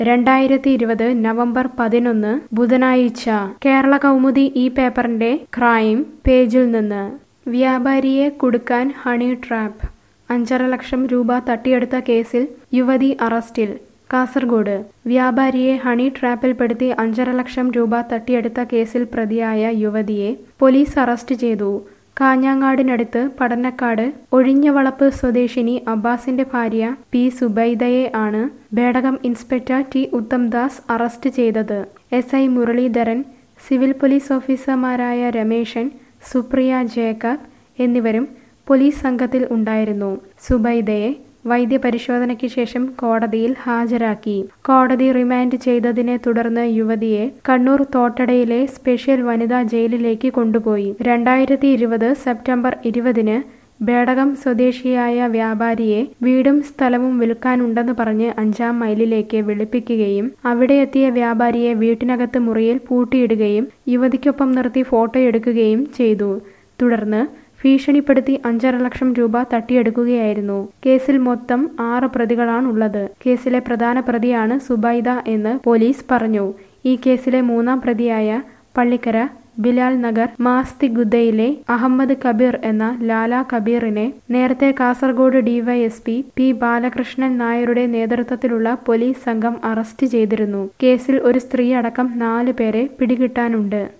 രണ്ടായിരത്തി ഇരുപത് നവംബർ പതിനൊന്ന് ബുധനാഴ്ച കേരള കൗമുദി ഈ പേപ്പറിന്റെ ക്രൈം പേജിൽ നിന്ന് വ്യാപാരിയെ കുടുക്കാൻ ഹണി ട്രാപ്പ് അഞ്ചര ലക്ഷം രൂപ തട്ടിയെടുത്ത കേസിൽ യുവതി അറസ്റ്റിൽ കാസർഗോഡ് വ്യാപാരിയെ ഹണി ട്രാപ്പിൽപ്പെടുത്തി അഞ്ചര ലക്ഷം രൂപ തട്ടിയെടുത്ത കേസിൽ പ്രതിയായ യുവതിയെ പോലീസ് അറസ്റ്റ് ചെയ്തു കാഞ്ഞങ്ങാടിനടുത്ത് പടന്നക്കാട് ഒഴിഞ്ഞവളപ്പ് സ്വദേശിനി അബ്ബാസിന്റെ ഭാര്യ പി സുബൈദയെ ആണ് Bedakam inspector T Uthamdas arrest ചെയ്തത് S I Muraleedharan civil police ഓഫീസർമാരായ രമേശൻ സുപ്രിയ ജേക്കബ് എന്നിവരും പോലീസ് സംഘത്തിൽ ഉണ്ടായിരുന്നു സുബൈദയെ വൈദ്യപരിശോധനയ്ക്ക് ശേഷം കോടതിയിൽ ഹാജരാക്കി കോടതി റിമാൻഡ് ചെയ്തതിനെ തുടർന്ന് യുവതിയെ കണ്ണൂർ തോട്ടടയിലെ സ്പെഷ്യൽ വനിതാ ജയിലിലേക്ക് കൊണ്ടുപോയി രണ്ടായിരത്തി ഇരുപത് സെപ്റ്റംബർ ഇരുപതിന് ബേടകം സ്വദേശിയായ വ്യാപാരിയെ വീടും സ്ഥലവും വിൽക്കാനുണ്ടെന്ന് പറഞ്ഞ് അഞ്ചാം മൈലിലേക്ക് വിളിപ്പിക്കുകയും അവിടെ എത്തിയ വ്യാപാരിയെ വീട്ടിനകത്ത് മുറിയിൽ പൂട്ടിയിടുകയും യുവതിക്കൊപ്പം നിർത്തി ഫോട്ടോയെടുക്കുകയും ചെയ്തു തുടർന്ന് ഭീഷണിപ്പെടുത്തി അഞ്ചര ലക്ഷം രൂപ തട്ടിയെടുക്കുകയായിരുന്നു കേസിൽ മൊത്തം ആറ് പ്രതികളാണുള്ളത് കേസിലെ പ്രധാന പ്രതിയാണ് സുബൈദ എന്ന് പോലീസ് പറഞ്ഞു ഈ കേസിലെ മൂന്നാം പ്രതിയായ പള്ളിക്കര ബിലാൽ നഗർ മാസ്തിഗുദയിലെ അഹമ്മദ് കബീർ എന്ന ലാല കബീറിനെ നേരത്തെ കാസർഗോഡ് ഡിവൈഎസ്പി പി ബാലകൃഷ്ണൻ നായരുടെ നേതൃത്വത്തിലുള്ള പോലീസ് സംഘം അറസ്റ്റ് ചെയ്തിരുന്നു കേസിൽ ഒരു സ്ത്രീ അടക്കം നാല് പേരെ പിടികിട്ടാനുണ്ട്